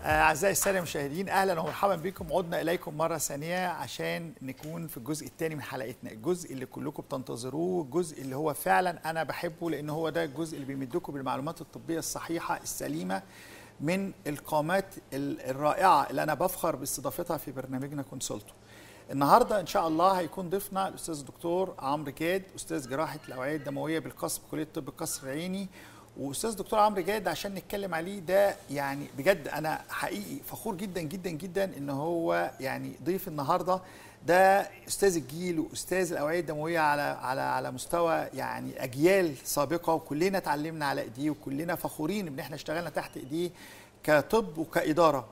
أعزائي السادة المشاهدين أهلا ومرحبا بكم عدنا إليكم مرة ثانية عشان نكون في الجزء الثاني من حلقتنا الجزء اللي كلكم بتنتظروه الجزء اللي هو فعلا أنا بحبه لأن هو ده الجزء اللي بيمدكم بالمعلومات الطبية الصحيحة السليمة من القامات الرائعة اللي أنا بفخر باستضافتها في برنامجنا كونسولتو النهارده ان شاء الله هيكون ضيفنا الاستاذ الدكتور عمرو جاد استاذ جراحه الاوعيه الدمويه بالقصر بكليه طب القصر العيني واستاذ دكتور عمرو جاد عشان نتكلم عليه ده يعني بجد انا حقيقي فخور جدا جدا جدا ان هو يعني ضيف النهارده ده استاذ الجيل واستاذ الاوعيه الدمويه على على على مستوى يعني اجيال سابقه وكلنا اتعلمنا على ايديه وكلنا فخورين ان احنا اشتغلنا تحت ايديه كطب وكاداره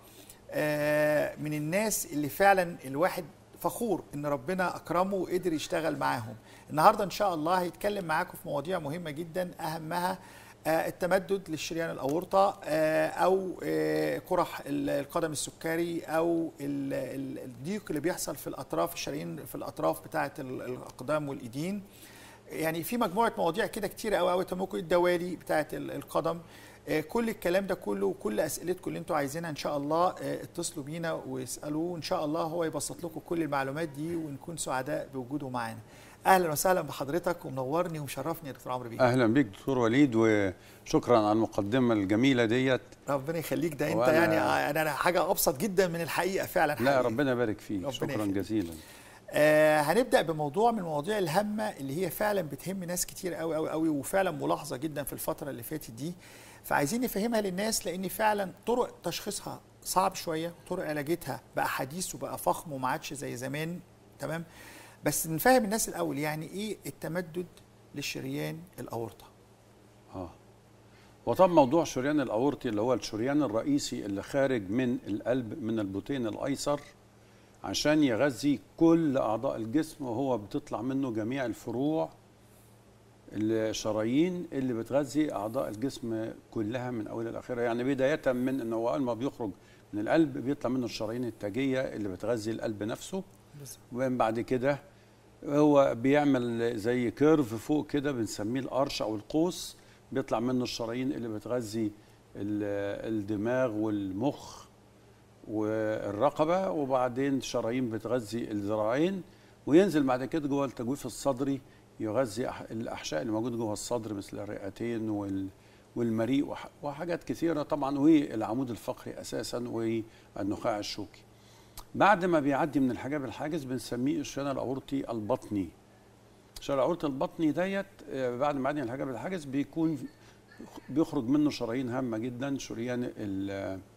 آه من الناس اللي فعلا الواحد فخور ان ربنا اكرمه وقدر يشتغل معاهم النهارده ان شاء الله هيتكلم معاكم في مواضيع مهمه جدا اهمها التمدد للشريان الاورطه او قرح القدم السكري او الضيق اللي بيحصل في الاطراف الشرايين في الاطراف بتاعه الاقدام والايدين يعني في مجموعه مواضيع كده كتيره قوي قوي ممكن الدوالي بتاعه القدم كل الكلام ده كله وكل اسئلتكم اللي انتوا عايزينها ان شاء الله اتصلوا بينا واسالوه ان شاء الله هو يبسط لكم كل المعلومات دي ونكون سعداء بوجوده معانا اهلا وسهلا بحضرتك ومنورني ومشرفني يا دكتور عمرو بيه اهلا بيك دكتور وليد وشكرا على المقدمه الجميله ديت ربنا يخليك ده انت يعني انا حاجه ابسط جدا من الحقيقه فعلا لا حقيقي. ربنا يبارك فيك شكرا يخليك. جزيلا آه هنبدا بموضوع من المواضيع الهامه اللي هي فعلا بتهم ناس كتير قوي قوي قوي وفعلا ملاحظه جدا في الفتره اللي فاتت دي فعايزين نفهمها للناس لان فعلا طرق تشخيصها صعب شويه طرق علاجتها بقى حديث وبقى فخم وما عادش زي زمان تمام بس نفهم الناس الاول يعني ايه التمدد للشريان الاورطه اه وطب موضوع شريان الاورطي اللي هو الشريان الرئيسي اللي خارج من القلب من البطين الايسر عشان يغذي كل اعضاء الجسم وهو بتطلع منه جميع الفروع الشرايين اللي بتغذي اعضاء الجسم كلها من اولها لاخرها يعني بدايه من ان هو اول ما بيخرج من القلب بيطلع منه الشرايين التاجيه اللي بتغذي القلب نفسه ومن بعد كده هو بيعمل زي كيرف فوق كده بنسميه الارش او القوس بيطلع منه الشرايين اللي بتغذي الدماغ والمخ والرقبه وبعدين شرايين بتغذي الذراعين وينزل بعد كده جوه التجويف الصدري يغذي الاحشاء اللي موجوده جوه الصدر مثل الرئتين والمريء وحاجات كثيره طبعا والعمود الفقري اساسا والنخاع الشوكي بعد ما بيعدي من الحجاب الحاجز بنسميه الشريان الاورطي البطني الشريان الاورطي البطني ديت بعد ما يعدي من الحجاب الحاجز بيكون بيخرج منه شرايين هامه جدا شريان ال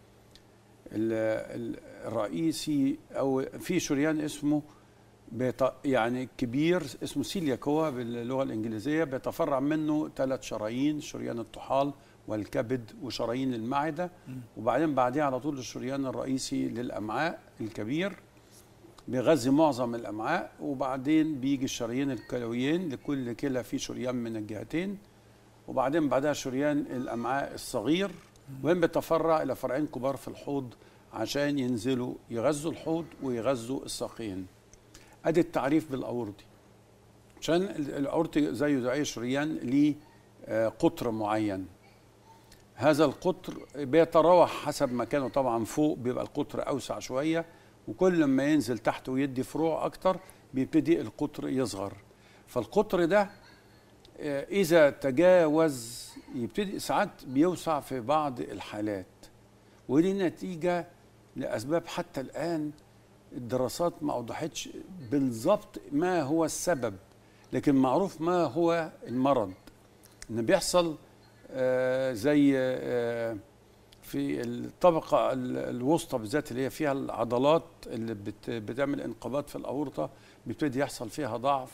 ال الرئيسي او في شريان اسمه يعني كبير اسمه سيلياكوا باللغه الانجليزيه بيتفرع منه ثلاث شرايين شريان الطحال والكبد وشرايين المعده وبعدين بعديه على طول الشريان الرئيسي للامعاء الكبير بيغذي معظم الامعاء وبعدين بيجي الشرايين الكلويين لكل كلى في شريان من الجهتين وبعدين بعدها شريان الامعاء الصغير وين بيتفرع الى فرعين كبار في الحوض عشان ينزلوا يغذوا الحوض ويغذوا الساقين ادي التعريف بالاورطي عشان الاورطي زيه زي اي شريان ليه قطر معين هذا القطر بيتراوح حسب مكانه طبعا فوق بيبقى القطر اوسع شويه وكل ما ينزل تحت ويدي فروع اكتر بيبتدي القطر يصغر فالقطر ده اذا تجاوز يبتدي ساعات بيوسع في بعض الحالات ودي نتيجه لاسباب حتى الان الدراسات ما اوضحتش بالظبط ما هو السبب لكن معروف ما هو المرض ان بيحصل آه زي آه في الطبقة الوسطى بالذات اللي هي فيها العضلات اللي بت بتعمل انقباض في الأورطة بيبتدي يحصل فيها ضعف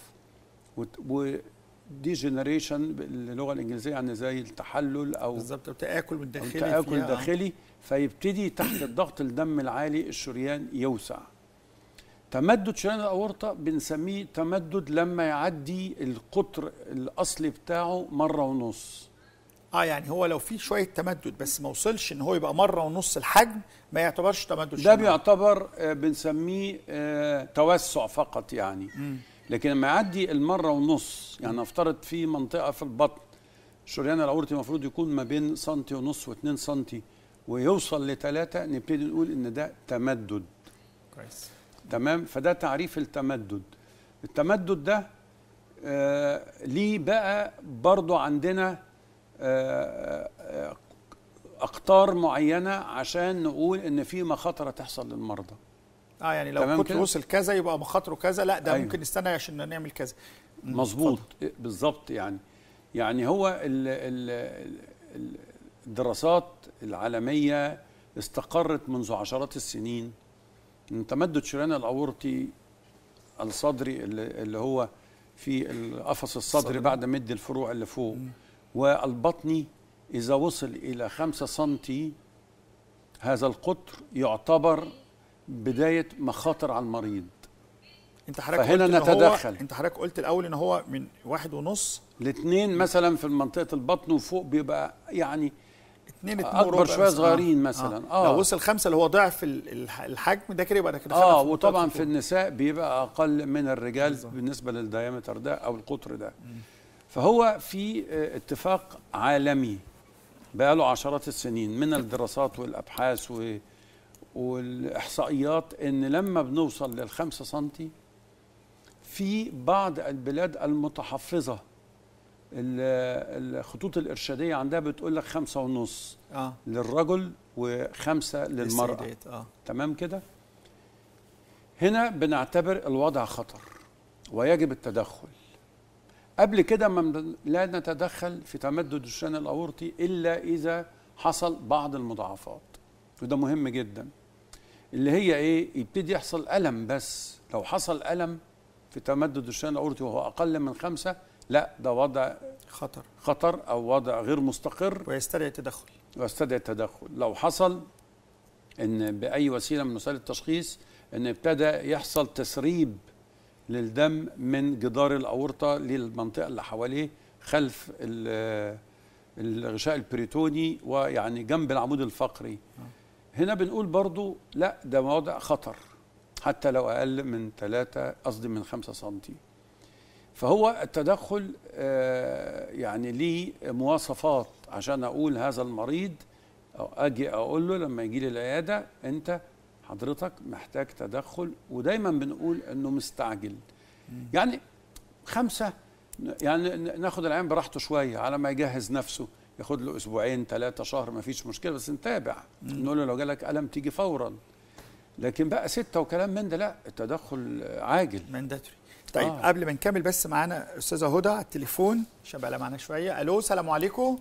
وديجنريشن باللغة الإنجليزية يعني زي التحلل أو بالظبط تآكل من داخلي تآكل داخلي فيبتدي تحت الضغط الدم العالي الشريان يوسع تمدد شريان الأورطة بنسميه تمدد لما يعدي القطر الأصلي بتاعه مرة ونص اه يعني هو لو في شويه تمدد بس ما وصلش ان هو يبقى مره ونص الحجم ما يعتبرش تمدد ده بيعتبر آه بنسميه آه توسع فقط يعني م. لكن لما يعدي المره ونص يعني نفترض في منطقه في البطن الشريان الاورطي المفروض يكون ما بين سنتي ونص و2 سنتي ويوصل لثلاثة نبتدي نقول ان ده تمدد كويس تمام فده تعريف التمدد التمدد ده آه ليه بقى برضو عندنا آه آه اقطار معينه عشان نقول ان في مخاطره تحصل للمرضى اه يعني لو تمام كنت كده؟ وصل كذا يبقى مخاطره كذا لا ده أيوة. ممكن نستنى عشان نعمل كذا مم، مظبوط اتفضل. بالظبط يعني يعني هو ال ال ال الدراسات العالميه استقرت منذ عشرات السنين ان تمدد شريان الاورطي الصدري اللي, اللي هو في القفص الصدري الصدري. بعد مد الفروع اللي فوق مم. والبطني اذا وصل الى خمسة سنتي هذا القطر يعتبر بدايه مخاطر على المريض انت حضرتك فهنا قلت إن هو- نتدخل. انت حضرتك قلت الاول ان هو من واحد ونص الاثنين مثلا في منطقه البطن وفوق بيبقى يعني اتنين اتنين أكبر وربع شوية مثلاً. صغيرين مثلاً. آه. آه. لو وصل خمسة اللي هو ضعف ال- الح- الحجم ده كده يبقى ده كده اه خدنا في وطبعا منطقة في النساء بيبقى اقل من الرجال بالظبط. بالنسبه للديامتر ده او القطر ده فهو في آه، اتفاق عالمي بقاله عشرات السنين من الدراسات والابحاث و والاحصائيات ان لما بنوصل للخمسة سنتي في بعض البلاد المتحفظه ال- الخطوط الارشاديه عندها بتقول لك خمسة ونص اه للرجل وخمسة للمرأة للسيدات، اه تمام كده هنا بنعتبر الوضع خطر ويجب التدخل قبل كده ما من- لا نتدخل في تمدد الشان الاورطي الا اذا حصل بعض المضاعفات وده مهم جدا اللي هي ايه يبتدي يحصل الم بس لو حصل الم في تمدد الشان الاورطي وهو اقل من خمسة لا ده وضع خطر خطر او وضع غير مستقر ويستدعي التدخل واستدعي التدخل لو حصل ان باي وسيله من وسائل التشخيص ان ابتدى يحصل تسريب للدم من جدار الاورطه للمنطقه اللي حواليه خلف ال- الغشاء البريتوني ويعني جنب العمود الفقري هنا بنقول برضو لا ده وضع خطر حتى لو اقل من 3 قصدي من 5 سنتي فهو التدخل آه، يعني ليه مواصفات عشان اقول هذا المريض او اجي اقول له لما يجي لي العياده انت حضرتك محتاج تدخل ودايما بنقول انه مستعجل يعني خمسه يعني ن- ناخد العين براحته شويه على ما يجهز نفسه ياخد له اسبوعين ثلاثه شهر ما فيش مشكله بس نتابع نقول له لو جالك الم تيجي فورا لكن بقى سته وكلام من ده لا التدخل عاجل مانداتوري طيب آه. آه. قبل ما نكمل بس معانا استاذه هدى على التليفون عشان بقى لها معانا شويه الو السلام عليكم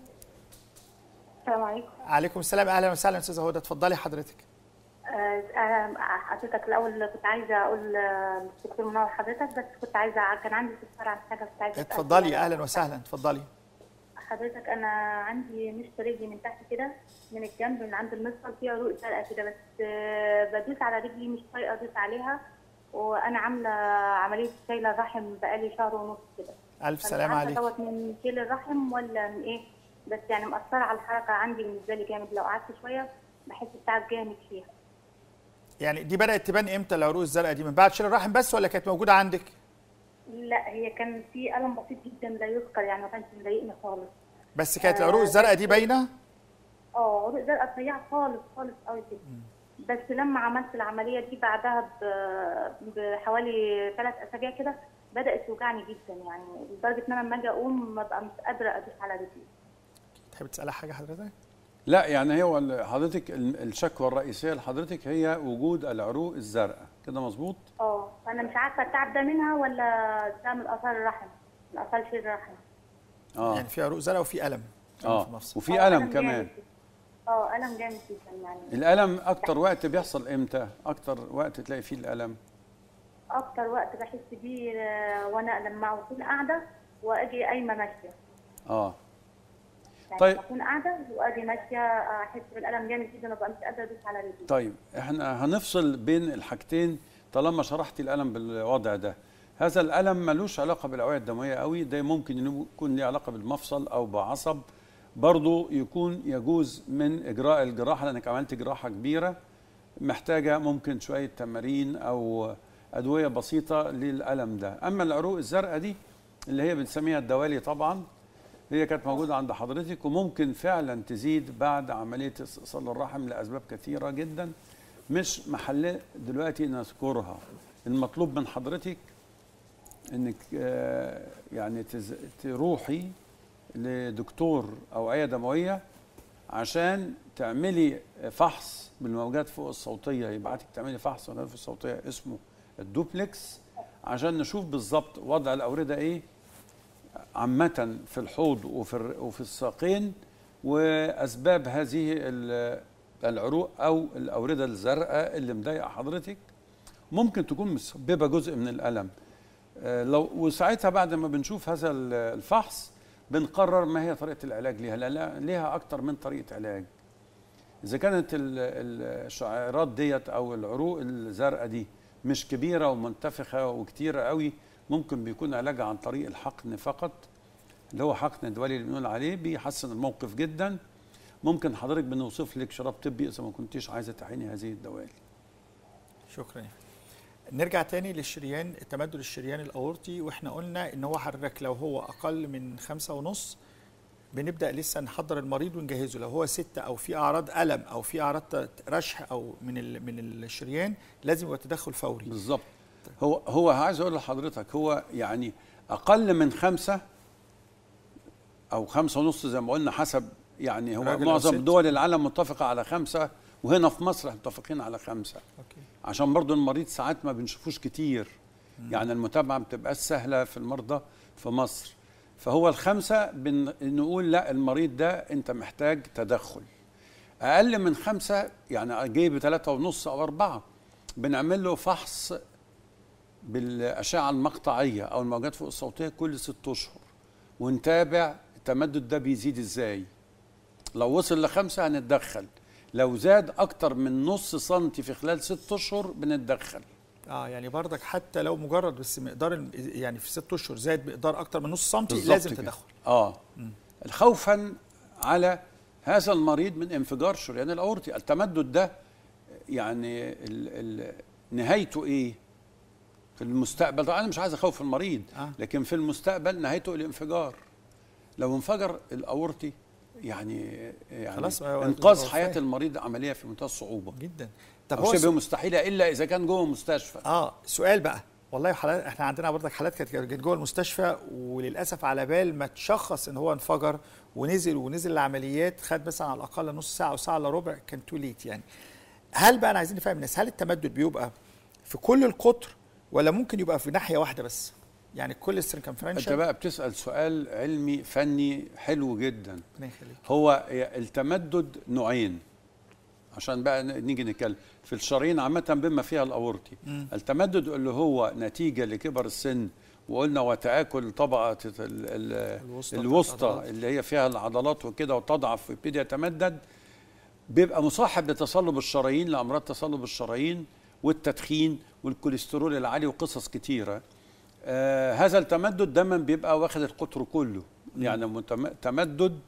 السلام عليكم عليكم السلام اهلا وسهلا استاذه هدى اتفضلي حضرتك آه، آه، حضرتك الاول كنت عايزه اقول آه، دكتور منور حضرتك بس كنت عايزه كان عندي استفسار عن حاجه كنت عايزه أسأل اتفضلي فيها. اهلا وسهلا اتفضلي حضرتك انا عندي مشط رجلي من تحت كده من الجنب من عند المفصل فيها عروق زرقاء كده بس آه، بدوس على رجلي مش طايقه ادوس عليها وانا عامله عمليه شايله الرحم بقالي شهر ونص كده الف فمش سلامه عارفة عليك دوت من شيل الرحم ولا من ايه بس يعني مأثرة على الحركة عندي بالنسبة لي جامد لو قعدت شوية بحس بتعب جامد فيها يعني دي بدات تبان امتى العروق الزرقاء دي من بعد شيل الرحم بس ولا كانت موجوده عندك لا هي كان في ألم بسيط جدا لا يذكر يعني ما كانش مضايقني خالص بس كانت العروق الزرقاء دي باينه اه عروق زرقاء رفيعة خالص خالص قوي كده بس لما عملت العملية دي بعدها ب- بحوالي ثلاث أسابيع كده بدأت توجعني جدا يعني لدرجة إن أنا لما أجي أقوم ببقى مش قادرة أدوس على رجلي تحب تسالها حاجه حضرتك لا يعني هو ال- حضرتك ال- الشكوى الرئيسيه لحضرتك هي وجود العروق الزرقاء كده مظبوط اه فأنا مش عارفة التعب ده منها ولا ده من آثار الرحم من آثار شيل الرحم اه يعني في عروق زرقاء وفي الم كمان اه في المفصل وفي آه، الم جامد كمان جدا. اه ألم جامد جدا يعني الالم اكتر وقت بيحصل امتى اكتر وقت تلاقي فيه الالم اكتر وقت بحس بيه آه، وانا لما اكون قاعده واجي قايمه ماشيه اه يعني طيب. اكون قاعده واجي ماشيه احس بالالم جامد جدا وابقى مش قادره ادوس على رجلي طيب احنا هنفصل بين الحاجتين طالما شرحتي الالم بالوضع ده هذا الالم ملوش علاقه بالاوعيه الدمويه قوي ده ممكن يكون ليه علاقه بالمفصل او بعصب برضه يكون يجوز من اجراء الجراحه لانك عملت جراحه كبيره محتاجه ممكن شويه تمارين او ادويه بسيطه للالم ده اما العروق الزرقاء دي اللي هي بنسميها الدوالي طبعا هي كانت موجوده عند حضرتك وممكن فعلا تزيد بعد عمليه استئصال الرحم لاسباب كثيره جدا مش محل دلوقتي نذكرها المطلوب من حضرتك انك آه، يعني تز- تروحي لدكتور اوعيه دمويه عشان تعملي فحص بالموجات فوق الصوتيه يبعتك تعملي فحص بالموجات فوق الصوتيه اسمه الدوبلكس عشان نشوف بالظبط وضع الاورده ايه عامه في الحوض وفي الر- وفي الساقين واسباب هذه ال- العروق او الاورده الزرقاء اللي مضايقه حضرتك ممكن تكون مسببه جزء من الالم آه، لو وساعتها بعد ما بنشوف هذا ال- الفحص بنقرر ما هي طريقه العلاج ليها لا ليها اكتر من طريقه علاج اذا كانت ال- ال- الشعيرات ديت او العروق الزرقاء دي مش كبيره ومنتفخه وكتيره قوي ممكن بيكون علاجها عن طريق الحقن فقط اللي هو حقن الدولي اللي بنقول عليه بيحسن الموقف جدا ممكن حضرتك بنوصف لك شراب طبي اذا ما كنتيش عايزه تحقني هذه الدوالي شكرا نرجع تاني للشريان تمدد الشريان الاورطي واحنا قلنا ان هو حضرتك لو هو اقل من خمسة ونص بنبدا لسه نحضر المريض ونجهزه لو هو ستة او في اعراض الم او في اعراض ت- رشح او من ال- من الشريان لازم يبقى تدخل فوري بالظبط هو هو عايز اقول لحضرتك هو يعني اقل من خمسه او خمسه ونص زي ما قلنا حسب يعني هو راجل أو معظم ست. دول العالم متفقه على خمسه وهنا في مصر احنا متفقين على خمسه اوكي عشان برضو المريض ساعات ما بنشوفوش كتير يعني المتابعه ما بتبقاش سهله في المرضى في مصر فهو الخمسه بن نقول لا المريض ده انت محتاج تدخل اقل من خمسه يعني جاي بثلاثه ونص او اربعه بنعمل له فحص بالاشعه المقطعيه او الموجات فوق الصوتيه كل ست اشهر ونتابع التمدد ده بيزيد ازاي لو وصل لخمسه هنتدخل لو زاد اكتر من نص سنتي في خلال ست اشهر بنتدخل اه يعني برضك حتى لو مجرد بس مقدار الم- يعني في ست اشهر زاد مقدار اكتر من نص سنتي بالظبط لازم كده. تدخل اه خوفا على هذا المريض من انفجار شريان الاورطي التمدد ده يعني ال ال نهايته ايه في المستقبل طبعا انا مش عايز اخوف المريض آه. لكن في المستقبل نهايته الانفجار لو انفجر الاورطي يعني يعني خلاص، هو- انقاذ هو حياه فاهم. المريض عمليه في منتهى الصعوبه جدا طب او هو شبه سو- مستحيله الا اذا كان جوه مستشفى اه سؤال بقى والله حالات احنا عندنا برضك حالات كانت كانت جوه المستشفى وللاسف على بال ما تشخص ان هو انفجر ونزل ونزل العمليات خد مثلا على الاقل نص ساعه او ساعه الا ربع كان تو ليت يعني هل بقى انا عايزين نفهم الناس هل التمدد بيبقى في كل القطر ولا ممكن يبقى في ناحيه واحده بس يعني كل انت السيركمفرنشال بقى بتسال سؤال علمي فني حلو جدا ربنا يخليك هو التمدد نوعين عشان بقى ن- نيجي نتكلم في الشرايين عامة بما فيها الأورطي التمدد اللي هو نتيجة لكبر السن وقلنا وتآكل طبقة ال- ال- الوسطى الوسطى العضلات. اللي هي فيها العضلات وكده وتضعف ويبتدي يتمدد بيبقى مصاحب لتصلب الشرايين لأمراض تصلب الشرايين والتدخين والكوليسترول العالي وقصص كتيرة آه هذا التمدد دايما بيبقى واخد القطر كله يعني متم- تمدد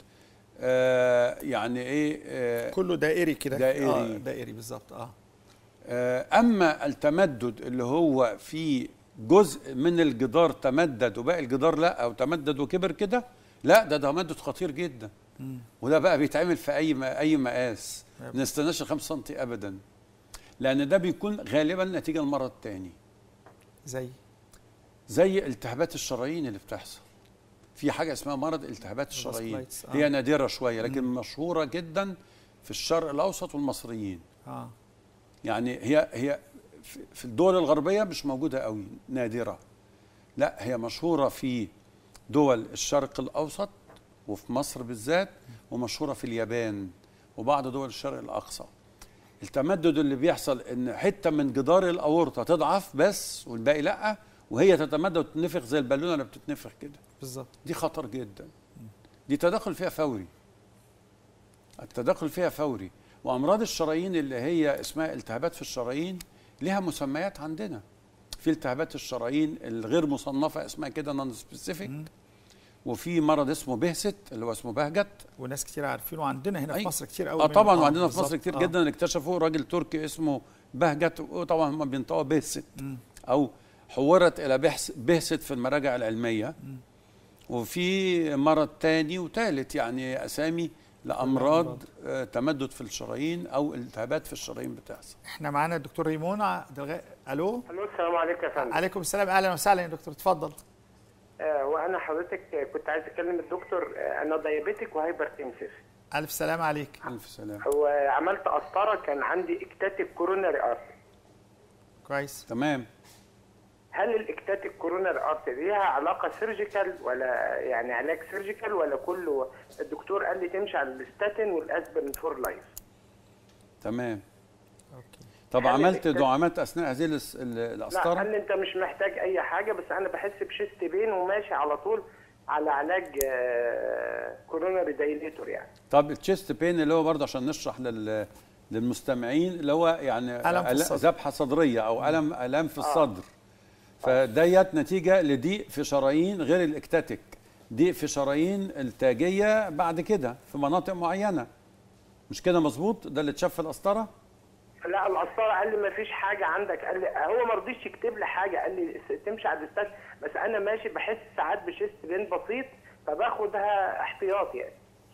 آه يعني ايه آه كله دائري كده دائري. آه دائري بالظبط اه آه، اما التمدد اللي هو في جزء من الجدار تمدد وباقي الجدار لا او تمدد وكبر كده لا ده تمدد خطير جدا وده بقى بيتعمل في اي ما اي مقاس يب. ما نستناش ال 5 سم ابدا لان ده بيكون غالبا نتيجه لمرض تاني زي زي التهابات الشرايين اللي بتحصل في حاجه اسمها مرض التهابات الشرايين الفاسكولايتس، آه. هي نادره شويه لكن مشهوره جدا في الشرق الاوسط والمصريين اه يعني هي هي في- في الدول الغربيه مش موجوده قوي نادره لا هي مشهوره في دول الشرق الاوسط وفي مصر بالذات ومشهوره في اليابان وبعض دول الشرق الاقصى التمدد اللي بيحصل ان حته من جدار الاورطه تضعف بس والباقي لا وهي تتمدد وتتنفخ زي البالونه اللي بتتنفخ كده بالظبط دي خطر جدا دي تدخل فيها فوري التدخل فيها فوري وامراض الشرايين اللي هي اسمها التهابات في الشرايين لها مسميات عندنا في التهابات الشرايين الغير مصنفه اسمها كده نون سبيسيفيك وفي مرض اسمه بهست اللي هو اسمه بهجت وناس كتير عارفينه وعندنا هنا أي. في مصر كتير قوي اه منه. طبعا وعندنا في بالظبط. مصر كتير آه. جدا اللي اكتشفوا راجل تركي اسمه بهجت وطبعا هم بينطقوا بهست او حورت الى بحث بهست في المراجع العلميه وفي مرض تاني وتالت يعني اسامي لامراض آه، تمدد في الشرايين او التهابات في الشرايين بتحصل احنا معانا الدكتور ريمون عبد الغ... الو الو السلام عليكم يا فندم عليكم السلام اهلا وسهلا يا دكتور اتفضل آه وانا حضرتك كنت عايز اكلم الدكتور آه انا دايابيتك وهايبرتنسيف الف سلام عليك الف سلام وعملت قسطره كان عندي اكتاتيك كوروناري ارتري كويس تمام هل الاكتاتيك كوروناري ارتري ليها علاقه سيرجيكال ولا يعني علاج سيرجيكال ولا كله الدكتور قال لي تمشي على الاستاتين والاسبرين فور لايف تمام اوكي طب هل عملت الإكتات- دعامات اثناء هذه الس- ال- لا القسطره قال لي انت مش محتاج اي حاجه بس انا بحس بشيست بين وماشي على طول على علاج آه كوروناري دايليتور يعني طب التشيست بين اللي هو برضه عشان نشرح لل للمستمعين اللي هو يعني ألم في أل- الصدر. ذبحه صدريه او الم الام في الصدر فديت نتيجه لضيق في شرايين غير الاكتاتيك ضيق في شرايين التاجيه بعد كده في مناطق معينه مش كده مظبوط ده اللي اتشاف في القسطره لا القسطره قال لي ما فيش حاجه عندك قال لي هو ما رضيش يكتب لي حاجه قال لي س- تمشي على الاستاذ بس انا ماشي بحس ساعات بشيست بين بسيط فباخدها احتياطي يعني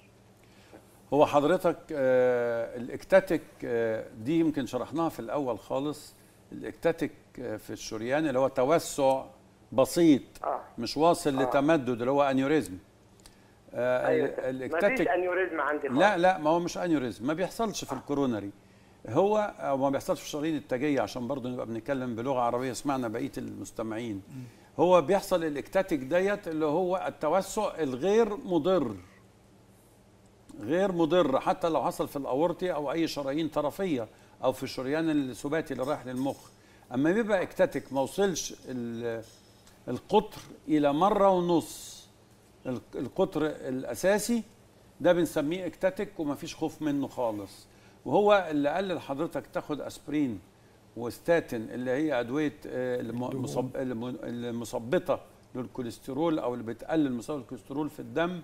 هو حضرتك آه الاكتاتيك آه دي يمكن شرحناها في الاول خالص الاكتاتيك آه في الشريان اللي هو توسع بسيط آه. مش واصل لتمدد اللي هو انيوريزم آه ايوه ال- ما فيش الاكتاتيك انيوريزم عندي خالص. لا لا ما هو مش انيوريزم ما بيحصلش في الكورونري هو او ما بيحصلش في الشرايين التاجيه عشان برضه نبقى بنتكلم بلغه عربيه سمعنا بقيه المستمعين هو بيحصل الاكتاتيك ديت اللي هو التوسع الغير مضر غير مضر حتى لو حصل في الاورطي او اي شرايين طرفيه او في الشريان السباتي اللي رايح للمخ اما بيبقى اكتاتيك ما وصلش ال- القطر الى مره ونص ال- القطر الاساسي ده بنسميه اكتاتيك ومفيش خوف منه خالص وهو اللي قال لحضرتك تاخد اسبرين وستاتين اللي هي ادويه آه، الم- مصب- الم- المثبطه للكوليسترول او اللي بتقلل مستوى الكوليسترول في الدم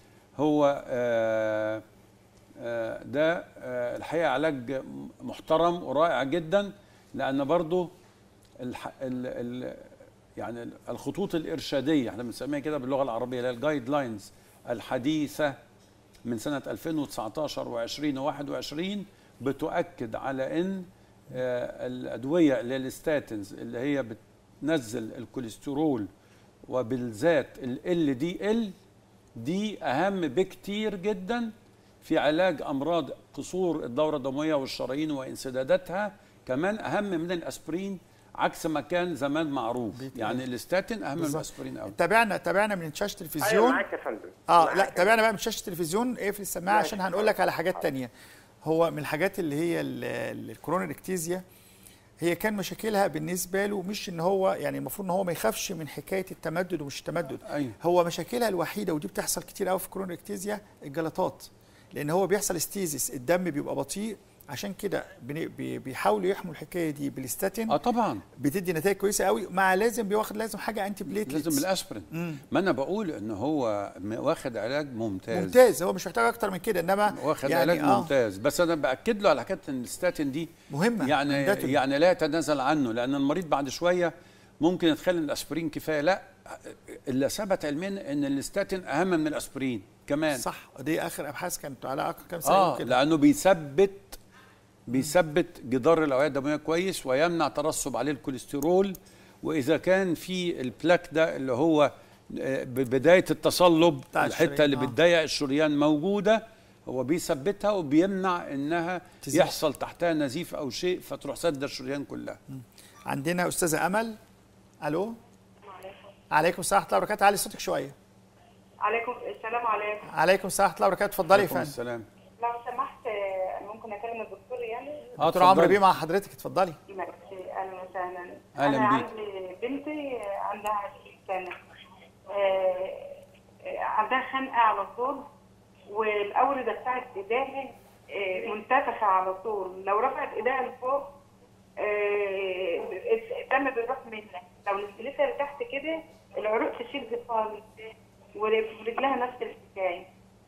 هو آه، آه، ده آه، الحقيقه علاج محترم ورائع جدا لان برضه الح... ال... ال... يعني الخطوط الارشاديه احنا بنسميها كده باللغه العربيه اللي هي الجايد لاينز الحديثه من سنه 2019 و20 و21 بتؤكد على ان آه، الادويه اللي هي الستاتنز اللي هي بتنزل الكوليسترول وبالذات ال دي ال دي اهم بكتير جدا في علاج امراض قصور الدوره الدمويه والشرايين وانسداداتها كمان اهم من الاسبرين عكس ما كان زمان معروف يعني الاستاتين اهم من بالظبط. الاسبرين قوي تابعنا تابعنا من شاشه ايوه التلفزيون معاك يا فندم اه معاك لا يا تابعنا بقى من شاشه التلفزيون اقفل السماعه ماشي. عشان هنقول لك على حاجات تانية هو من الحاجات اللي هي ال- ال- الكورونا اكتيزيا هي كان مشاكلها بالنسبه له مش ان هو يعني المفروض ان هو ما يخافش من حكايه التمدد ومش التمدد أيوة. هو مشاكلها الوحيده ودي بتحصل كتير قوي في كورونا اكتيزيا الجلطات لان هو بيحصل استيزيس الدم بيبقى بطيء عشان كده بن- بي- بيحاولوا يحموا الحكايه دي بالستاتين اه طبعا بتدي نتائج كويسه قوي مع لازم بياخد لازم حاجه انتي بليتلتس لازم الاسبرين ما انا بقول ان هو م- واخد علاج ممتاز ممتاز هو مش محتاج اكتر من كده انما واخد يعني علاج آه ممتاز بس انا باكد له على حكايه ان الستاتين دي مهمة، يعني mandatory. يعني لا يتنازل عنه لان المريض بعد شويه ممكن يتخيل ان الاسبرين كفايه لا اللي ثبت علميا ان الستاتين اهم من الاسبرين كمان صح دي اخر ابحاث كانت على اخر كام سنه اه كده لانه بيثبت بيثبت جدار الاوعيه الدمويه كويس ويمنع ترسب عليه الكوليسترول واذا كان في البلاك ده اللي هو آه، بدايه التصلب بتاع الحته الشريان، اللي آه. بتضيق الشريان موجوده هو بيثبتها وبيمنع انها تزيد. يحصل تحتها نزيف او شيء فتروح سد الشريان كلها عندنا استاذه امل الو عليكم السلام ورحمه الله وبركاته علي صوتك شويه عليكم السلام عليكم عليكم السلام ورحمه الله وبركاته اتفضلي يا عليكم فندم السلام لو سمحت آه، ممكن اكلم الدكتور يعني اه دكتور عمرو اتفضلي. بيه مع حضرتك اتفضلي ميرسي اهلا وسهلا أهلاً انا بيك. عندي بنتي آه، عندها 20 سنه آه، آه، عندها خنقه على طول والاورده بتاعت ايديها آه، منتفخه على طول لو رفعت ايديها لفوق آه، الدم بيروح منها لو نزلتها لتحت كده العروق تشد خالص ورجلها نفس الحكايه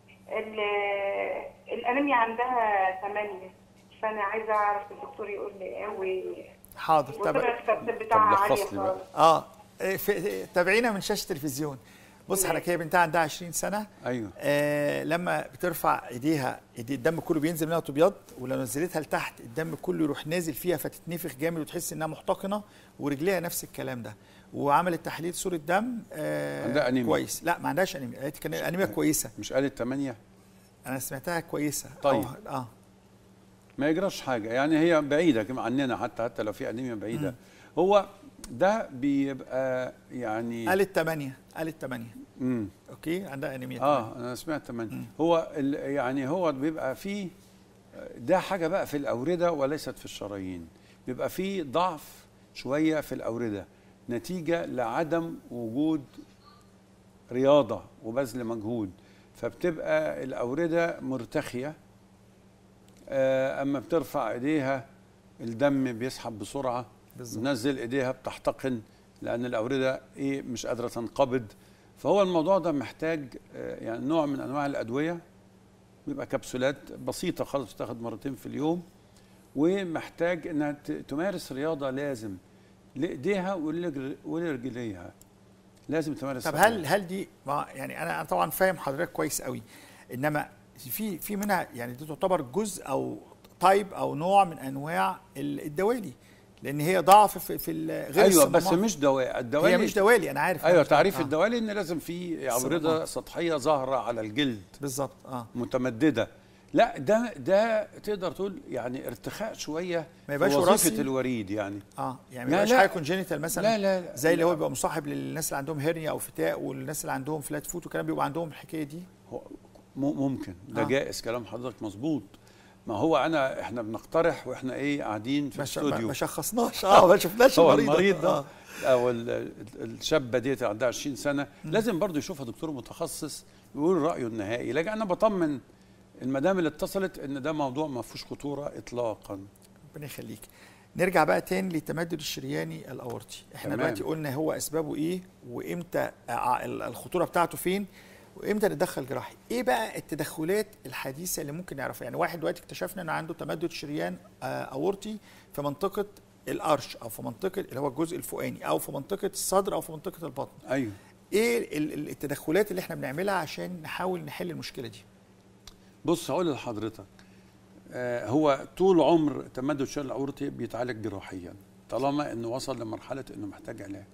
ال- الانيميا عندها 8 فانا عايزه اعرف الدكتور يقول لي ايه و- حاضر وطلع تابع الترتيب بتاعها طب عاليه لخص لي بقى. خالص اه إيه، في- تابعينا من شاشه التلفزيون بص حضرتك هي بنتها عندها 20 سنه ايوه آه لما بترفع ايديها ايدي الدم كله بينزل منها وتبيض ولو نزلتها لتحت الدم كله يروح نازل فيها فتتنفخ جامد وتحس انها محتقنه ورجليها نفس الكلام ده وعملت تحليل صوره دم آه عندها أنيميا. كويس لا ما عندهاش انيميا قالت كان انيميا كويسه مش قالت 8 انا سمعتها كويسه طيب. أو- اه ما يجراش حاجه يعني هي بعيده كمان عننا حتى حتى لو في انيميا بعيده هو ده بيبقى يعني قالت 8 قالت 8 مم. اوكي عندها انيميا اه انا سمعت من هو ال- يعني هو بيبقى فيه ده حاجه بقى في الاورده وليست في الشرايين بيبقى فيه ضعف شويه في الاورده نتيجه لعدم وجود رياضه وبذل مجهود فبتبقى الاورده مرتخيه آه، اما بترفع ايديها الدم بيسحب بسرعه بالظبط. نزل ايديها بتحتقن لان الاورده ايه مش قادره تنقبض فهو الموضوع ده محتاج آه، يعني نوع من انواع الادويه بيبقى كبسولات بسيطه خالص بتاخد مرتين في اليوم ومحتاج انها ت- تمارس رياضه لازم لايديها ولرج- ولرجليها لازم تمارس طب رياضة. هل هل دي ما يعني انا أنا طبعا فاهم حضرتك كويس قوي انما في في منها يعني دي تعتبر جزء او تايب او نوع من انواع ال- الدوالي لان هي ضعف في, في ال- غير ايوه بس الصمامات. مش دواء الدواء هي مش دوالي انا عارف ايوه تعريف آه. الدوالي ان لازم في اورده الصمامات. سطحيه ظاهره على الجلد بالظبط اه متمدده لا ده ده تقدر تقول يعني ارتخاء شويه ما يبقاش في وظيفه وراثي؟ الوريد يعني اه يعني لا، ما يبقاش لا. حاجه كونجينيتال مثلا لا لا لا زي اللي هو لا. بيبقى مصاحب للناس اللي عندهم هرنيا او فتاء والناس اللي عندهم فلات فوت وكلام بيبقى عندهم الحكايه دي هو م- ممكن ده آه. آه. جائز كلام حضرتك مظبوط ما هو انا احنا بنقترح واحنا ايه قاعدين في ما ش- ما الاستوديو ما شخصناش اه ما شفناش هو المريض المريض ده آه. او ال- ال- الشابه ديت عندها 20 سنه لازم برضو يشوفها دكتور متخصص يقول رايه النهائي لكن انا بطمن المدام اللي اتصلت ان ده موضوع ما فيهوش خطوره اطلاقا ربنا يخليك نرجع بقى تاني للتمدد الشرياني الاورطي احنا تمام. دلوقتي قلنا هو اسبابه ايه وامتى آه، ال- الخطوره بتاعته فين وامتى نتدخل جراحي ايه بقى التدخلات الحديثه اللي ممكن نعرفها يعني واحد دلوقتي اكتشفنا ان عنده تمدد شريان آه، اورطي في منطقه الارش او في منطقه اللي هو الجزء الفوقاني او في منطقه الصدر او في منطقه البطن ايوه ايه ال- ال- التدخلات اللي احنا بنعملها عشان نحاول نحل المشكله دي بص هقول لحضرتك آه هو طول عمر تمدد الشلل الاورطي بيتعالج جراحيا طالما انه وصل لمرحله انه محتاج علاج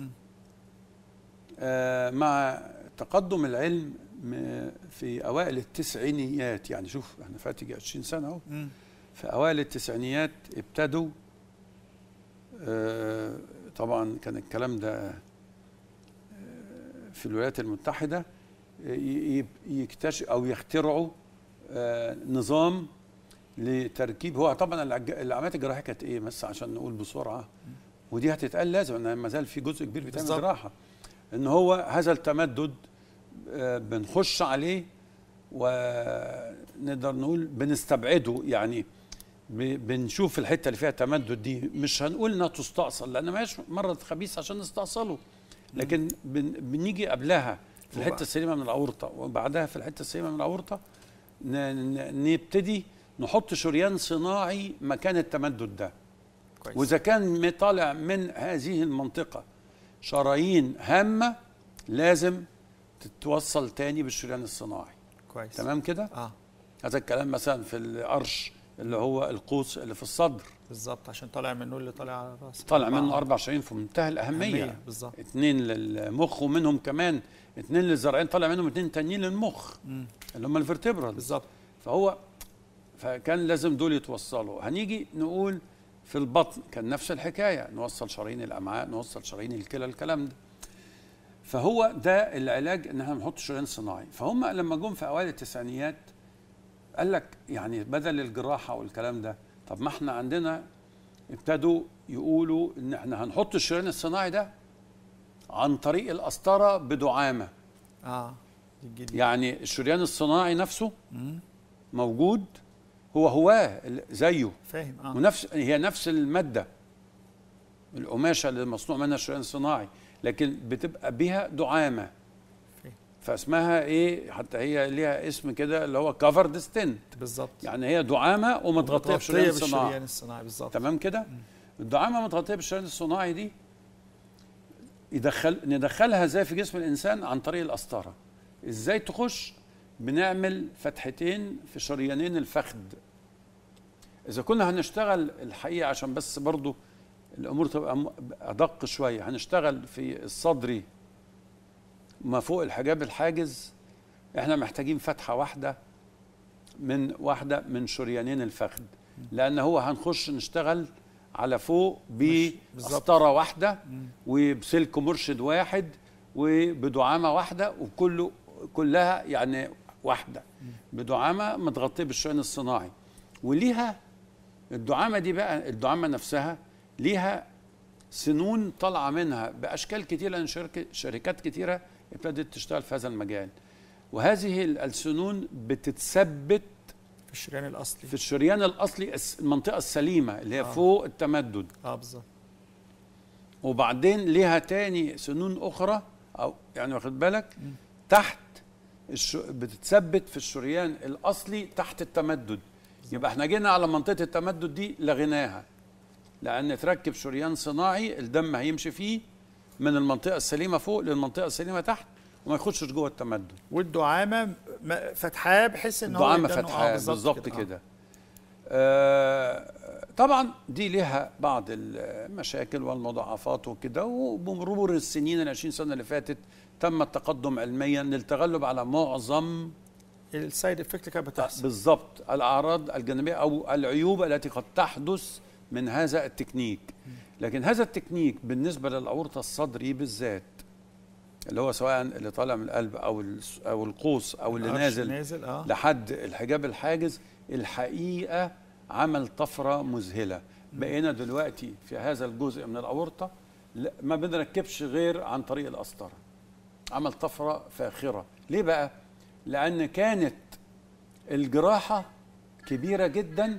آه مع تقدم العلم م- في اوائل التسعينيات يعني شوف احنا فات يجي 20 سنه اهو مم. في اوائل التسعينيات ابتدوا آه طبعا كان الكلام ده آه، في الولايات المتحده ي- ي- يكتشف او يخترعوا آه، نظام لتركيب هو طبعا العج- العمليات الجراحيه كانت ايه بس عشان نقول بسرعه ودي هتتقال لازم ان ما زال في جزء كبير بيتعمل بالظبط. جراحه ان هو هذا التمدد آه، بنخش عليه ونقدر نقول بنستبعده يعني ب- بنشوف الحته اللي فيها تمدد دي مش هنقول انها تستأصل لان ما هيش مرض خبيث عشان نستأصله لكن بن بنيجي قبلها في وبعد- الحته السليمه من الاورطه وبعدها في الحته السليمه من الاورطه ن- ن- نبتدي نحط شريان صناعي مكان التمدد ده كويس واذا كان طالع من هذه المنطقه شرايين هامه لازم تتوصل تاني بالشريان الصناعي كويس تمام كده اه هذا الكلام مثلا في القرش اللي هو القوس اللي في الصدر بالظبط عشان طالع منه اللي طالع على الراس طالع منه آه. اربع شرايين في منتهى الاهميه أهمية، بالظبط. اتنين للمخ ومنهم كمان اتنين للزرعين طالع منهم اتنين تانيين للمخ مم. اللي هم الفرتبرال بالظبط فهو فكان لازم دول يتوصلوا هنيجي نقول في البطن كان نفس الحكايه نوصل شرايين الامعاء نوصل شرايين الكلى الكلام ده فهو ده العلاج ان احنا نحط شريان صناعي فهم لما جم في اوائل التسعينيات قال لك يعني بدل الجراحه والكلام ده طب ما احنا عندنا ابتدوا يقولوا ان احنا هنحط الشريان الصناعي ده عن طريق القسطره بدعامه اه دي الجديد يعني الشريان الصناعي نفسه مم. موجود هو هواه ال- زيه فاهم اه ونفس هي نفس الماده القماشه اللي مصنوع منها الشريان الصناعي لكن بتبقى بيها دعامه فاهم. فاسمها ايه حتى هي ليها اسم كده اللي هو كفرد ستنت بالظبط يعني هي دعامه ومتغطيه بشريان صناعي بالشريان الصناعي بالظبط تمام كده الدعامه متغطيه بالشريان الصناعي دي يدخل ندخلها ازاي في جسم الانسان عن طريق القسطره ازاي تخش بنعمل فتحتين في شريانين الفخذ اذا كنا هنشتغل الحقيقه عشان بس برضو الامور تبقى م- ادق شويه هنشتغل في الصدري ما فوق الحجاب الحاجز احنا محتاجين فتحه واحده من واحده من شريانين الفخذ لان هو هنخش نشتغل على فوق بقسطره واحده وبسلك مرشد واحد وبدعامه واحده وكله كلها يعني واحده بدعامه متغطيه بالشريان الصناعي وليها الدعامه دي بقى الدعامه نفسها ليها سنون طالعه منها باشكال كتيره لان شركة شركات كتيره ابتدت تشتغل في هذا المجال وهذه ال- السنون بتتثبت في الشريان الاصلي في الشريان الاصلي الس- المنطقه السليمه اللي هي فوق التمدد اه بالظبط وبعدين ليها تاني سنون اخرى او يعني واخد بالك تحت الش... بتتثبت في الشريان الاصلي تحت التمدد يبقى احنا جينا على منطقه التمدد دي لغيناها لان تركب شريان صناعي الدم هيمشي فيه من المنطقه السليمه فوق للمنطقه السليمه تحت وما يخشش جوه التمدد والدعامه م- فتحاه بحيث ان هو دعامه يبدأ إنه- فتحه بالظبط كده آه طبعا دي لها بعض المشاكل والمضاعفات وكده وبمرور السنين ال 20 سنه اللي فاتت تم التقدم علميا للتغلب على معظم السايد افكت اللي كانت بتحصل بالضبط الاعراض الجانبيه او العيوب التي قد تحدث من هذا التكنيك لكن هذا التكنيك بالنسبه للاورطه الصدري بالذات اللي هو سواء اللي طالع من القلب او الس- او القوس او اللي القرش نازل نازل اه لحد الحجاب الحاجز الحقيقه عمل طفره مذهله بقينا دلوقتي في هذا الجزء من الاورطه لا- ما بنركبش غير عن طريق القسطره عمل طفره فاخره ليه بقى لان كانت الجراحه كبيره جدا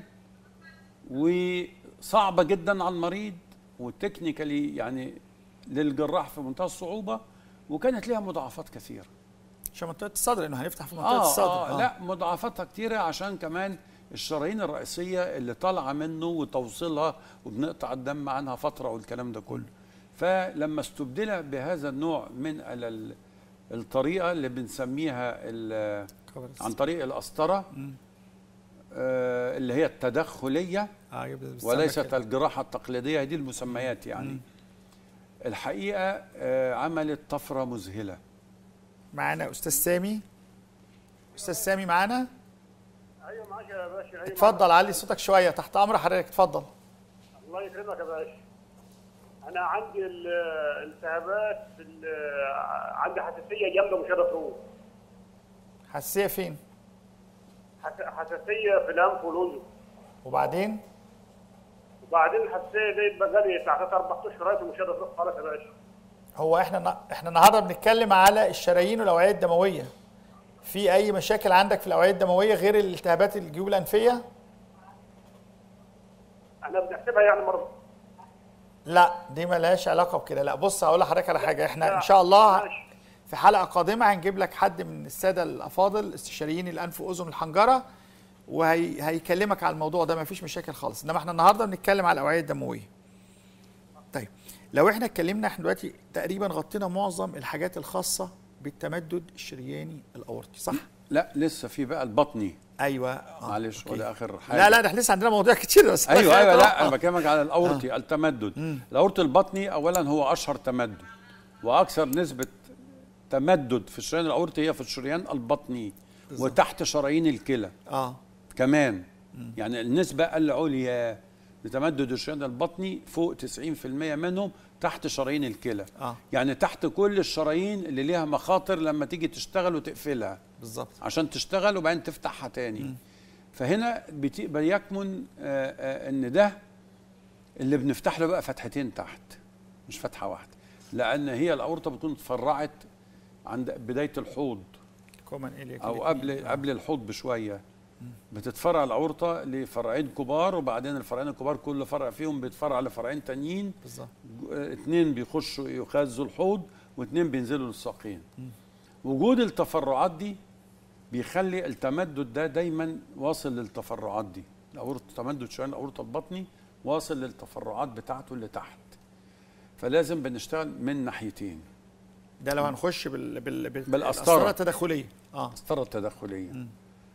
وصعبه جدا على المريض وتكنيكالي يعني للجراح في منتهى الصعوبه وكانت لها مضاعفات كثيره عشان منطقه الصدر انه هنفتح في منطقه الصدر آه, آه لا مضاعفاتها كتيرة عشان كمان الشرايين الرئيسية اللي طالعة منه وتوصيلها وبنقطع الدم عنها فترة والكلام ده كله فلما استبدل بهذا النوع من ال- ال- الطريقة اللي بنسميها ال- كفرز. عن طريق القسطرة آه اللي هي التدخلية اه يبقى بيستعمل وليست كده. الجراحة التقليدية دي المسميات يعني الحقيقة آه عملت طفرة مذهلة معانا استاذ سامي استاذ سامي معانا ايوه معاك يا باشا ايوه اتفضل علي صوتك شويه تحت امر حضرتك اتفضل الله يكرمك يا باشا انا عندي ال- الالتهابات في ال- عندي حساسيه جامده مش قادر اروح حساسيه فين حس- حساسيه في الانف والاذن وبعدين وبعدين الحساسيه دي بقالي بتاع ثلاث اربع اشهر ومش قادر اروح خالص يا باشا هو احنا احنا النهارده بنتكلم على الشرايين والاوعيه الدمويه في اي مشاكل عندك في الاوعيه الدمويه غير الالتهابات الجيوب الانفيه انا بنحسبها يعني مرض لا دي ملهاش علاقه بكده لا بص هقول لحضرتك على حاجه احنا ان شاء الله ماشي. في حلقه قادمه هنجيب لك حد من الساده الافاضل استشاريين الانف واذن الحنجره وهيكلمك على الموضوع ده مفيش مشاكل خالص انما احنا النهارده بنتكلم على الاوعيه الدمويه طيب لو احنا اتكلمنا احنا دلوقتي تقريبا غطينا معظم الحاجات الخاصه بالتمدد الشرياني الاورطي صح لا لسه في بقى البطني ايوه آه. معلش أوكي. وده اخر حاجه لا لا ده احنا لسه عندنا مواضيع كتير بس أنا ايوه خايف ايوه لا أروح. انا بكلمك على الاورطي التمدد الاورطي البطني اولا هو اشهر تمدد واكثر نسبه تمدد في الشريان الاورطي هي في الشريان البطني وتحت شرايين الكلى اه كمان يعني النسبه العليا لتمدد الشريان البطني فوق 90% منهم تحت شرايين الكلى آه. يعني تحت كل الشرايين اللي ليها مخاطر لما تيجي تشتغل وتقفلها بالظبط عشان تشتغل وبعدين تفتحها تاني فهنا بت- بيكمن آه، آه، ان ده اللي بنفتح له بقى فتحتين تحت مش فتحه واحده لان هي الاورطه بتكون اتفرعت عند بدايه الحوض كومن إليك او الاتنين. قبل قبل الحوض بشويه بتتفرع الاورطه لفرعين كبار وبعدين الفرعين الكبار كل فرع فيهم بيتفرع لفرعين تانيين بالظبط ج- اتنين بيخشوا يغذوا الحوض واتنين بينزلوا للساقين وجود التفرعات دي بيخلي التمدد ده دايما واصل للتفرعات دي الاورطه تمدد شريان الاورطه البطني واصل للتفرعات بتاعته اللي تحت فلازم بنشتغل من ناحيتين ده لو هنخش بال بال بال بالقسطرة. التداخليه اه القسطره التداخليه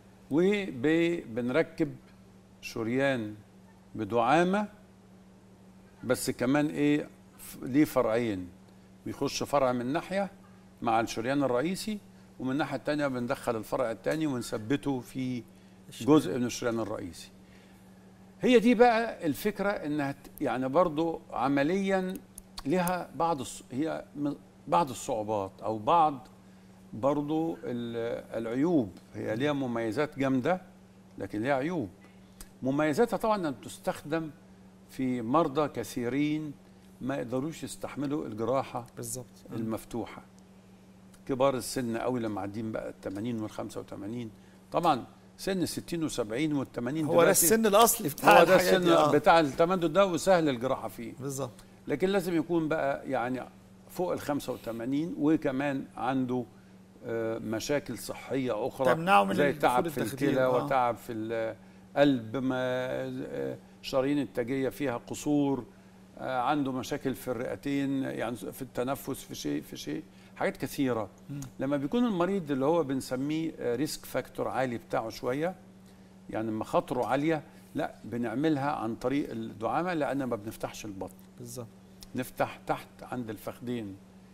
وبنركب شريان بدعامه بس كمان ايه ف- ليه فرعين بيخش فرع من ناحيه مع الشريان الرئيسي ومن الناحيه الثانيه بندخل الفرع الثاني ونثبته في جزء من الشريان الرئيسي هي دي بقى الفكره انها ت- يعني برضو عمليا لها بعض الص- هي م- بعض الصعوبات او بعض برضو ال- العيوب هي ليها مميزات جامده لكن ليها عيوب مميزاتها طبعا انها بتستخدم في مرضى كثيرين ما يقدروش يستحملوا الجراحه بالظبط المفتوحه كبار السن قوي لما عدين بقى ال 80 وال 85 طبعا سن 60 و70 وال 80 هو ده السن الاصلي بتاع هو ده الحاجات السن دي، آه. بتاع التمدد ده وسهل الجراحه فيه بالظبط لكن لازم يكون بقى يعني فوق ال 85 وكمان عنده آه، مشاكل صحيه اخرى تمنعه من زي الدخول تعب في التخدير، الكلى آه. وتعب في القلب ما آه، شرايين التاجيه فيها قصور آه، عنده مشاكل في الرئتين يعني في التنفس في شيء في شيء حاجات كثيره لما بيكون المريض اللي هو بنسميه ريسك فاكتور عالي بتاعه شويه يعني مخاطره عاليه لا بنعملها عن طريق الدعامه لان ما بنفتحش البطن بالظبط نفتح تحت عند الفخذين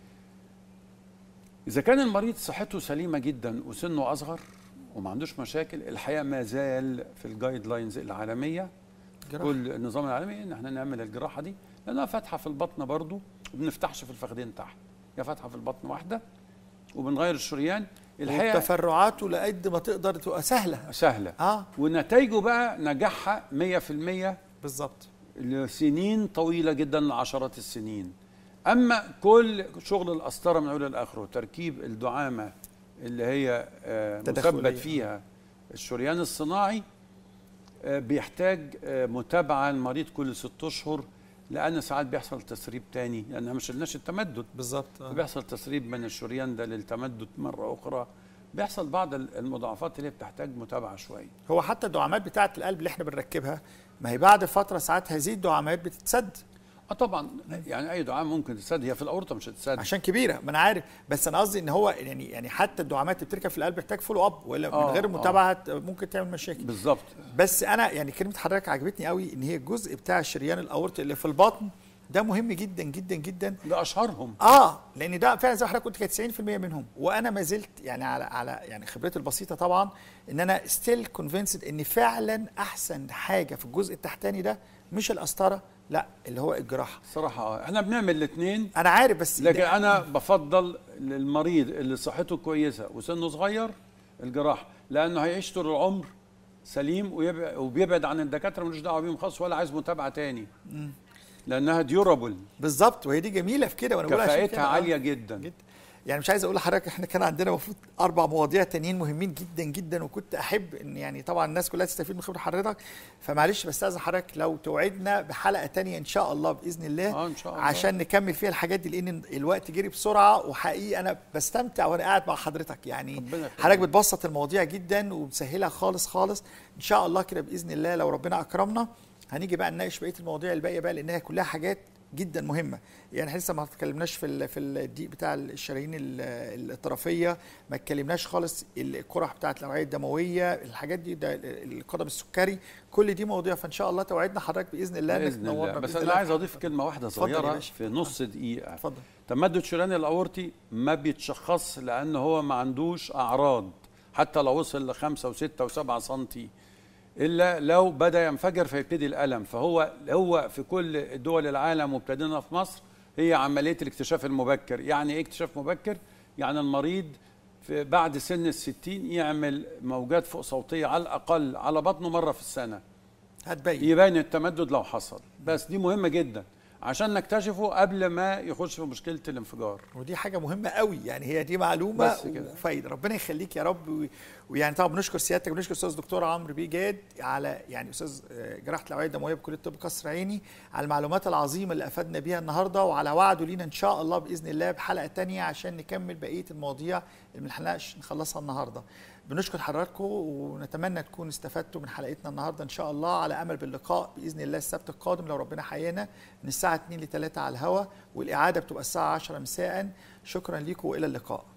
اذا كان المريض صحته سليمه جدا وسنه اصغر وما عندوش مشاكل الحقيقه ما زال في الجايد لاينز العالميه جراحة. كل النظام العالمي ان احنا نعمل الجراحه دي لانها فاتحه في البطن برضو وبنفتحش في الفخذين تحت هي فاتحه في البطن واحده وبنغير الشريان الحقيقه وتفرعاته لقد ما تقدر تبقى سهله سهله اه ونتائجه بقى نجاحها 100% بالظبط لسنين طويله جدا لعشرات السنين اما كل شغل القسطره من اوله لاخره تركيب الدعامه اللي هي آه، تداخلية. مثبت فيها الشريان الصناعي آه، بيحتاج آه، متابعه المريض كل ست اشهر لان ساعات بيحصل تسريب تاني لان ما شلناش التمدد بالظبط آه. فبيحصل تسريب من الشريان ده للتمدد مره اخرى بيحصل بعض المضاعفات اللي بتحتاج متابعه شويه هو حتى الدعامات بتاعه القلب اللي احنا بنركبها ما هي بعد فتره ساعات هذه الدعامات بتتسد اه طبعا يعني اي دعامه ممكن تتسد هي في الاورطه مش هتتسد عشان كبيره ما انا عارف بس انا قصدي ان هو يعني يعني حتى الدعامات اللي بتركب في القلب بتحتاج فولو اب ولا من آه، غير آه. متابعه هت- ممكن تعمل مشاكل بالظبط بس انا يعني كلمه حضرتك عجبتني قوي ان هي الجزء بتاع الشريان الاورطي اللي في البطن ده مهم جدا جدا جدا ده اشهرهم اه لان ده فعلا زي ما حضرتك قلت كانت 90% منهم وانا ما زلت يعني على على يعني خبرتي البسيطه طبعا ان انا ستيل كونفينسد ان فعلا احسن حاجه في الجزء التحتاني ده مش القسطره لا اللي هو الجراحه صراحه اه احنا بنعمل الاثنين انا عارف بس لكن ده- انا بفضل للمريض اللي صحته كويسه وسنه صغير الجراحه لانه هيعيش طول العمر سليم ويبع- وبيبعد عن الدكاتره ملوش دعوه بيهم خالص ولا عايز متابعه تاني لانها ديورابل بالظبط وهي دي جميله في كده وانا بقول عشان كده كفاءتها آه. عاليه جدا جدا يعني مش عايز اقول لحضرتك احنا كان عندنا المفروض اربع مواضيع تانيين مهمين جدا جدا وكنت احب ان يعني طبعا الناس كلها تستفيد من خبره حضرتك فمعلش بستاذن حضرتك لو توعدنا بحلقه تانية ان شاء الله باذن الله اه ان شاء الله عشان نكمل فيها الحاجات دي لان الوقت جري بسرعه وحقيقي انا بستمتع وانا قاعد مع حضرتك يعني ربنا يخليك. حضرتك بتبسط المواضيع جدا ومسهلها خالص خالص ان شاء الله كده باذن الله لو ربنا اكرمنا هنيجي بقى نناقش بقيه المواضيع الباقيه بقى لانها كلها حاجات جدا مهمه يعني احنا لسه ما اتكلمناش في ال- في الضيق بتاع الشرايين ال- الطرفيه ما اتكلمناش خالص القرح بتاعه الاوعيه الدمويه الحاجات دي ده القدم السكري كل دي مواضيع فان شاء الله توعدنا حضرتك باذن الله إنك باذن الله تنورنا بس بإذن انا الله. عايز اضيف كلمه واحده اتفضل يا صغيره باشا. في نص دقيقه اتفضل تمدد شريان الاورطي ما بيتشخص لان هو ما عندوش اعراض حتى لو وصل لخمسة وستة وسبعة سنتي الا لو بدا ينفجر فيبتدي الالم فهو هو في كل دول العالم وابتدينا في مصر هي عمليه الاكتشاف المبكر يعني ايه اكتشاف مبكر يعني المريض في بعد سن الستين يعمل موجات فوق صوتيه على الاقل على بطنه مره في السنه هتبين يبين التمدد لو حصل بس دي مهمه جدا عشان نكتشفه قبل ما يخش في مشكله الانفجار ودي حاجه مهمه قوي يعني هي دي معلومه بس كده. وفايده ربنا يخليك يا رب و- ويعني طبعا بنشكر سيادتك بنشكر استاذ دكتور عمرو بيه جاد على يعني استاذ آه، جراحه الاوعيه الدمويه بكليه الطب قصر عيني على المعلومات العظيمه اللي افادنا بيها النهارده وعلى وعده لينا ان شاء الله باذن الله بحلقه تانية عشان نكمل بقيه المواضيع اللي ما لحقناش نخلصها النهارده بنشكر حضراتكم ونتمنى تكونوا استفدتوا من حلقتنا النهارده ان شاء الله على امل باللقاء باذن الله السبت القادم لو ربنا حيانا من الساعه 2 ل 3 على الهوا والاعاده بتبقى الساعه 10 مساء شكرا لكم والى اللقاء